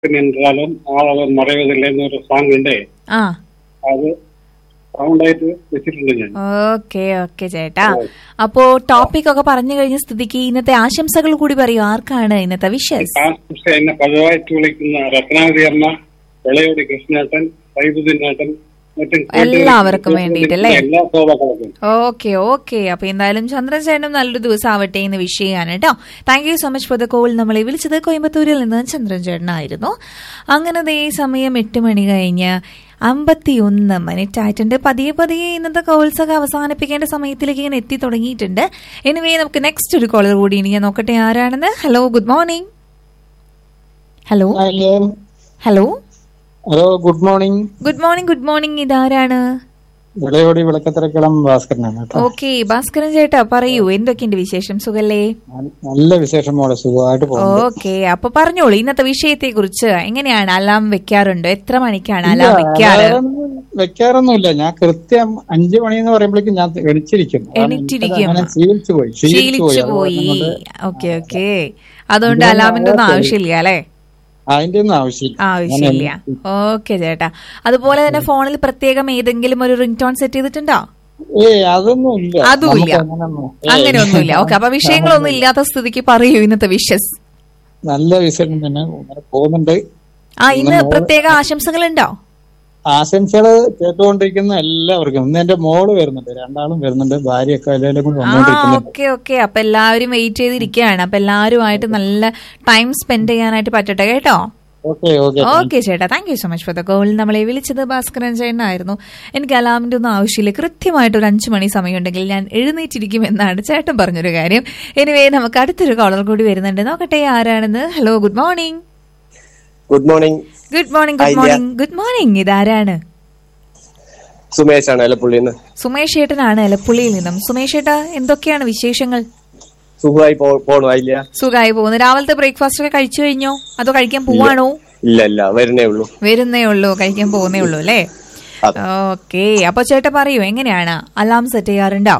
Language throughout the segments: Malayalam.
நின்றாலும் ஆழவர் மறைவதில்லைன்னு ஒரு சாங் ഉണ്ട് ആ അത് സൗണ്ട് ആയിട്ട് വെച്ചിട്ടുണ്ട് ഞാൻ ഓക്കെ ഓക്കെ ചേട്ടാ അപ്പോ ടോപ്പിക് ഒക്കെ പറഞ്ഞു കഴിഞ്ഞ സ്ഥിതിക്ക് ഇന്നത്തെ ആശംസകൾ കൂടി പറയൂ ആർക്കാണ് ഇന്നത്തെ വിഷസ് ആശംസ എന്നെ പതിവായിട്ട് വിളിക്കുന്ന രത്നാവതി അമ്മ വിളയോടി കൃഷ്ണേട്ടൻ സൈബുദ്ദീനേട്ടൻ മറ്റും എല്ലാവർക്കും വേണ്ടിയിട്ടല്ലേ? എല്ലാ ശ്രോതാക്കൾക്കും ഓക്കെ ഓക്കെ അപ്പൊ എന്തായാലും ചന്ദ്രൻ ചേട്ടനും നല്ലൊരു ദിവസം ആവട്ടെ എന്ന് വിഷയമാണ് കേട്ടോ thank you so much for the call നമ്മളെ വിളിച്ചത് കോയമ്പത്തൂരിൽ നിന്ന് ചന്ദ്രൻ ചേട്ടനായിരുന്നു അങ്ങനെ ദേ സമയം എട്ട് മണി കഴിഞ്ഞ് അമ്പത്തി ഒന്ന് മിനിറ്റ് ആയിട്ടുണ്ട് പതിയെ പതിയെ ഇന്നത്തെ കോൾസ് ഒക്കെ അവസാനിപ്പിക്കേണ്ട സമയത്തിലേക്ക് ഇങ്ങനെ എത്തി തുടങ്ങിയിട്ടുണ്ട് എനിവേ നമുക്ക് നെക്സ്റ്റ് ഒരു കോളർ കൂടി ഇനി ഞാൻ നോക്കട്ടെ ആരാണെന്ന് hello good morning hello hello hello good morning good morning good morning ഇതാരാണ് വിളയോടി വിളക്കത്തിരക്കളം ഭാസ്കരനാണ് കേട്ടോ ഓക്കെ ഭാസ്കരൻ ചേട്ടാ പറയൂ എന്തൊക്കെയുണ്ട് വിശേഷം സുഖല്ലേ നല്ല- നല്ല വിശേഷം മോളെ സുഖമായിട്ട് പോകുന്നു ഓക്കെ അപ്പൊ പറഞ്ഞോളൂ ഇന്നത്തെ വിഷയത്തെ കുറിച്ച് എങ്ങനെയാണ് അലാം വെക്കാറുണ്ടോ എത്ര മണിക്കാണ് അലാം വെക്കാറ് വെക്കാറൊന്നുമില്ല ഞാൻ കൃത്യം അഞ്ചു മണി എന്ന് പറയുമ്പോഴേക്കും ഞാൻ എണിച്ചിരിക്കും കാരണം എണീറ്റിരിക്കും. എനിക്കത് അങ്ങനെ ശീലിച്ചു പോയി ശീലിച്ചു അത് പോയി അതുകൊണ്ട് ഓക്കെ ഓക്കെ അതുകൊണ്ട് അലാമിന്റെ ഒന്നും ആവശ്യമില്ല അല്ലെ അതിന്റെ ഒന്നും ആവശ്യമില്ല ആവശ്യമില്ല ഓക്കെ ചേട്ടാ അതുപോലെ തന്നെ ഫോണിൽ പ്രത്യേകം ഏതെങ്കിലും ഒരു റിംഗ് ടോൺ സെറ്റ് ചെയ്തിട്ടുണ്ടോ ഏ അതൊന്നും ഇല്ല അതുമില്ല. നമുക്ക് അങ്ങനെയൊന്നും. ഏയ്. അങ്ങനെയൊന്നുമില്ല ഓക്കെ അപ്പൊ വിഷയങ്ങളൊന്നും ഇല്ലാത്ത സ്ഥിതിക്ക് പറയൂ ഇന്നത്തെ വിഷസ് നല്ല വിഷയം തന്നെ അങ്ങനെ പോകുന്നുണ്ട് ആ ഇന്ന് പ്രത്യേക ആശംസകൾ ഉണ്ടോ ആശംസകള് കേട്ടുകൊണ്ടിരിക്കുന്ന എല്ലാവർക്കും ഇന്ന് എന്റെ മോള് വരുന്നുണ്ട് രണ്ടാളും വരുന്നുണ്ട് ഭാര്യയൊക്കെ എല്ലാവരും കൂടി ആ വന്നുകൊണ്ടിരിക്കുന്നുണ്ട് ഓക്കെ ഓക്കെ അപ്പൊ എല്ലാവരും വെയിറ്റ് ചെയ്തിരിക്കുകയാണ് അപ്പൊ എല്ലാവരുമായിട്ട് നല്ല ടൈം സ്പെൻഡ് ചെയ്യാനായിട്ട് പറ്റട്ടെ കേട്ടോ ഓക്കെ ഓക്കെ ഓക്കെ ചേട്ടാ thank you so much for the call നമ്മളെ വിളിച്ചത് ഭാസ്കരൻ ചേട്ടനായിരുന്നു എനിക്ക് അലാമിന്റെ ഒന്നും ആവശ്യമില്ല കൃത്യമായിട്ട് ഒരു അഞ്ചു മണി സമയമുണ്ടെങ്കിൽ ഞാൻ എഴുന്നേറ്റിരിക്കും എന്നാണ് ചേട്ടൻ പറഞ്ഞൊരു കാര്യം എനിവേ നമുക്ക് അടുത്തൊരു കോളർ കൂടി വരുന്നുണ്ട് നോക്കട്ടെ ആരാണെന്ന് hello good morning good morning good morning good Hi, morning good morning ഇതാരാണ് സുമേഷ് ആണ് എലപ്പുള്ളിന്ന് സുമേഷ് ചേട്ടനാണ് എലപ്പുള്ളിയിൽ നിന്നും സുമേഷ് ചേട്ടാ എന്തൊക്കെയാണ് വിശേഷങ്ങൾ സുഖമായി പോ- പോണു ഇല്ല സുഖമായി പോകുന്നു രാവിലത്തെ ബ്രേക്ക്ഫാസ്റ്റ് ഒക്കെ കഴിച്ചു കഴിഞ്ഞോ അതോ കഴിക്കാൻ പോവാണോ ഇല്ല ഇല്ല വരുന്നേ ഉള്ളൂ വരുന്നേ ഉള്ളൂ കഴിക്കാൻ പോകുന്നേ ഉള്ളൂ അല്ലേ അതെ. ഓക്കെ അപ്പൊ ചേട്ടാ പറയൂ എങ്ങനെയാണ് അലാം സെറ്റ് ചെയ്യാറുണ്ടോ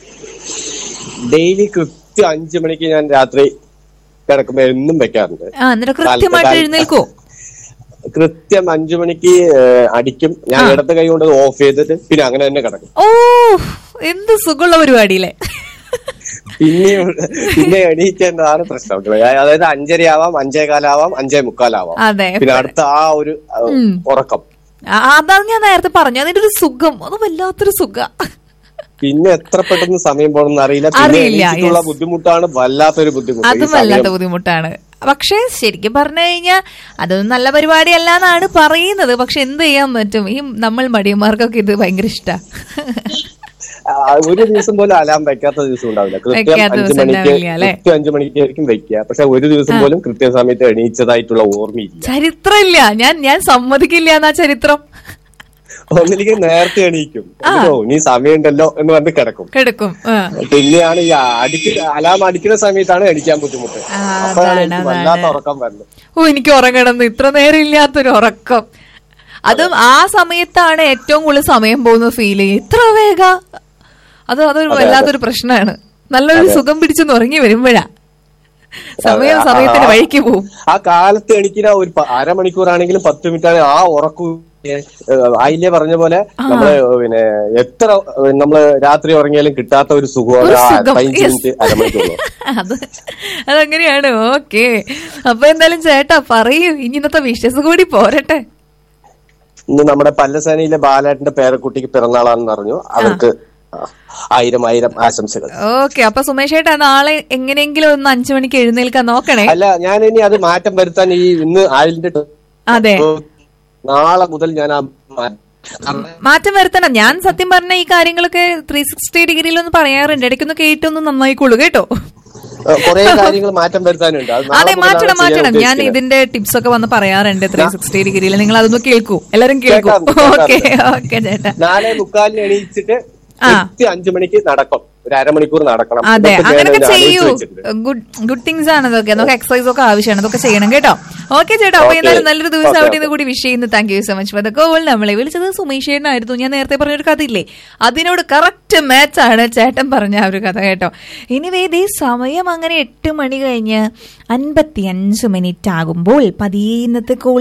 ഡെയിലി കൃത്യം അഞ്ചു മണിക്ക് ഞാൻ രാത്രി കിടക്കുമ്പോ എന്നും വെക്കാറുണ്ട് ആ എന്നിട്ട് കൃത്യമായിട്ട് കാലത്ത് എഴുന്നേൽക്കോ കൃത്യം അഞ്ചു മണിക്ക് ഏഹ്, അടിക്കും ഞാൻ ഇടത്ത് കൈ കൊണ്ട് ഓഫ് ചെയ്തിട്ട് പിന്നെ അങ്ങനെ തന്നെ കിടക്കും ഓ എന്ത് സുഖമുള്ള പരിപാടിയില്ലേ പിന്നെ പിന്നെ എണീക്കേണ്ടതാണ് പ്രശ്നം അതായത് അഞ്ചരയാവാം അഞ്ചേകാലാവാം അഞ്ചേ മുക്കാലാവാം അതെ പിന്നെ അടുത്ത ആ ഒരു ഏഹ്, ഉറക്കം ആ, അതാണ് ഞാൻ നേരത്തെ പറഞ്ഞു അതിന്റെ ഒരു സുഖം അത് വല്ലാത്തൊരു സുഖ പിന്നെ എത്ര പെട്ടെന്ന് സമയം പോകണമെന്ന് അറിയില്ല പിന്നെ അറിയില്ല, എണീച്ചിട്ടുള്ള yes. ബുദ്ധിമുട്ടാണ് വല്ലാത്തൊരു ബുദ്ധിമുട്ട് ഈ അതും സമയം വല്ലാത്ത ബുദ്ധിമുട്ടാണ് പക്ഷെ ശരിക്കും പറഞ്ഞു കഴിഞ്ഞാൽ അതൊന്നും നല്ല പരിപാടിയല്ല എന്നാണ് പറയുന്നത് പക്ഷെ എന്ത് ചെയ്യാൻ പറ്റും ഈ നമ്മൾ മടിയന്മാർക്കൊക്കെ ഇത് ഭയങ്കര ഇഷ്ടാ ആ, ഒരു ദിവസം പോലും അലാം വെക്കാത്ത ദിവസം ഉണ്ടാവില്ല കൃത്യം വെക്കാത്ത അഞ്ചു ദിവസം മണിക്ക് ഉണ്ടാവില്ല, അല്ലേ? കൃത്യം അഞ്ചു മണിക്കായിരിക്കും വെക്കുക പക്ഷെ ഒരു ദിവസം പോലും കൃത്യസമയത്ത് എണീച്ചതായിട്ടുള്ള ഓർമ്മയില്ല ചരിത്രമില്ല ഞാൻ ഞാൻ സമ്മതിക്കില്ല എന്നാ ചരിത്രം ഒന്നിലേക്ക് നേരത്തെ എണീക്കും എന്നിട്ടോ, നീ സമയമുണ്ടല്ലോ എന്ന് പറഞ്ഞ് കിടക്കും കിടക്കും ആ. പിന്നെയാണ് ഈ അടിക്ക അലാം അടിക്കുന്ന സമയത്താണ് എണീക്കാൻ ബുദ്ധിമുട്ട് ആ, അപ്പോഴാണ് അതാണ്, എനിക്ക് അതാണ്. വല്ലാത്ത ഉറക്കം വരുന്നത് ഓ എനിക്ക് ഉറങ്ങണം ഇത്ര നേരം ഇല്ലാത്തൊരു ഉറക്കം അതും ആ സമയത്താണ് ഏറ്റവും കൂടുതൽ സമയം പോകുന്ന ഫീൽ ചെയ്യും ഇത്ര വേഗ അത് അതൊരു വല്ലാത്തൊരു പ്രശ്നമാണ് നല്ലൊരു സുഖം പിടിച്ചൊന്ന് ഉറങ്ങി വരുമ്പോഴാ സമയം അതെ, ആ- സമയത്തിന് ആ- വഴിക്ക് പോവും ആ കാലത്ത് എണീക്കുന്ന ഒരു പ- അരമണിക്കൂറാണെങ്കിലും പത്ത് മിനിറ്റ് ആണെങ്കിൽ ആ ഉറക്കു ആയില്ലേ പറഞ്ഞ പോലെ നമ്മള് പിന്നെ എത്ര ഏഹ്, നമ്മള് രാത്രി ഉറങ്ങിയാലും കിട്ടാത്ത ഒരു സുഖമാണ് ഒരു ആ സുഖം, പതിനഞ്ച് yes. മിനിറ്റ് അരമണിക്കൂർ അത് അതങ്ങനെയാണ് ഓക്കെ അപ്പൊ എന്തായാലും ചേട്ടാ പറയൂ ഇനി ഇന്നത്തെ വിഷസ് കൂടി പോരട്ടെ ഇന്ന് നമ്മുടെ പല്ലസേനയിലെ ബാലേട്ടന്റെ പേരക്കുട്ടിക്ക് പിറന്നാളാണെന്ന് അറിഞ്ഞു അവർക്ക് ആയിരം ആയിരം ആശംസകൾ ഓക്കെ അപ്പൊ സുമേഷ് ചേട്ടാ നാളെ എങ്ങനെയെങ്കിലും ഒന്ന് അഞ്ചു മണിക്ക് എഴുന്നേൽക്കാൻ നോക്കണേ അല്ല ഞാൻ ഇനി അത് മാറ്റം വരുത്താൻ ഈ ഇന്ന് ആയിലിന്റെ അതെ നാളെ മുതൽ ഞാൻ ആ മാ- മാറ്റം വരുത്തണം ഞാൻ സത്യം പറഞ്ഞ ഈ കാര്യങ്ങളൊക്കെ ത്രീ സിക്സ്റ്റി ഡിഗ്രിയിലൊന്ന് പറയാറുണ്ട് ഇടയ്ക്കൊന്ന് കേട്ടൊന്ന് നന്നായിക്കോളൂ കേട്ടോ കുറെ കാര്യങ്ങൾ മാറ്റം വരുത്താനുണ്ട് അത് നാളെ അതെ മുതലാണ് മാറ്റണം ചെയ്യാൻ മാറ്റണം ഞാൻ ഉദ്ദേശിക്കുന്നത്. ഇതിന്റെ ടിപ്സ് ഒക്കെ വന്ന് പറയാറുണ്ട് ത്രീ സിക്സ്റ്റി ഡിഗ്രിയിൽ നിങ്ങൾ അതൊന്ന് കേൾക്കൂ എല്ലാരും കേൾക്കൂ കേൾക്കാം, കേൾക്കാം. ഓക്കെ ഓക്കെ ചേട്ടാ നാലേ മുക്കാലിന് എണീച്ചിട്ട് ആ. കൃത്യം അഞ്ചു മണിക്ക് നടക്കും ഒരു അരമണിക്കൂർ നടക്കണം അതെ ഇതൊക്കെ ഞാൻ അങ്ങനെയൊക്കെ ആലോചിച്ച് ചെയ്യൂ വെച്ചിട്ടുണ്ട്. ഗുഡ് ഗുഡ് തിങ്സ് ആണ് അതൊക്കെ നമുക്ക് എക്സസൈസ് ഒക്കെ ആവശ്യമാണ് അതൊക്കെ ചെയ്യണം കേട്ടോ ഓക്കെ ചേട്ടാ അപ്പൊ Okay. എന്തായാലും നല്ലൊരു ദിവസം Okay, ആവട്ടെ okay. എന്ന് കൂടി വിഷ് ചെയ്യുന്നു thank you so much for the call നമ്മളെ വിളിച്ചത് സുമേഷ് ചേട്ടനായിരുന്നു ഞാൻ നേരത്തെ പറഞ്ഞൊരു കഥ ഇല്ലേ അതിനോട് കറക്റ്റ് മാച്ച് ആണ് ചേട്ടൻ പറഞ്ഞ ആ ഒരു കഥ കേട്ടോ ഇനി ഇതേ സമയം അങ്ങനെ എട്ട് മണി കഴിഞ്ഞ് അൻപത്തി അഞ്ച് മിനിറ്റ് ആകുമ്പോൾ പതിയെ ഇന്നത്തെ കോൾ